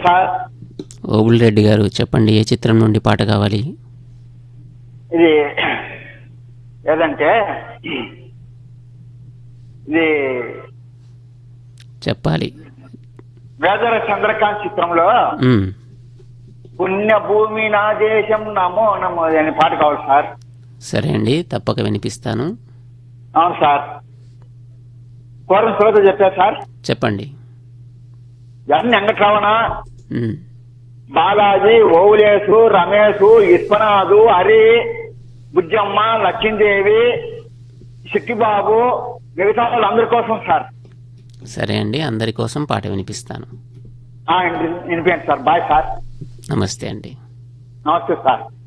Sir Obul గారు చెప్పండి ఏ చిత్రం నుండి పాట కావాలి ఇది ఏదంటే ఇది చెప్పాలి వేదర చంద్రకాంత్ చిత్రంలో మ్మ్. పుణ్యభూమి నా దేశం నమో నమో అనే పాట కావాలి సార్ సరే అండి తప్పక వినిపిస్తాను అవును సార్ కోరం శ్రోత చెప్పారు సార్ చెప్పండి ఎన్ వెంకటరమణ మ్మ్. బాలాజీ ఓవులేసు రమేష్ విశ్వనాథు హరి బుజ్జమ్మ లక్ష్మీదేవి శక్తిబాబు మిగతా వాళ్ళందరి కోసం సార్ సరే అండి అందరి కోసం పాట వినిపిస్తాను ఆ, వినిపించండి సార్ బాయ్ సార్ నమస్తే అండి నమస్తే సార్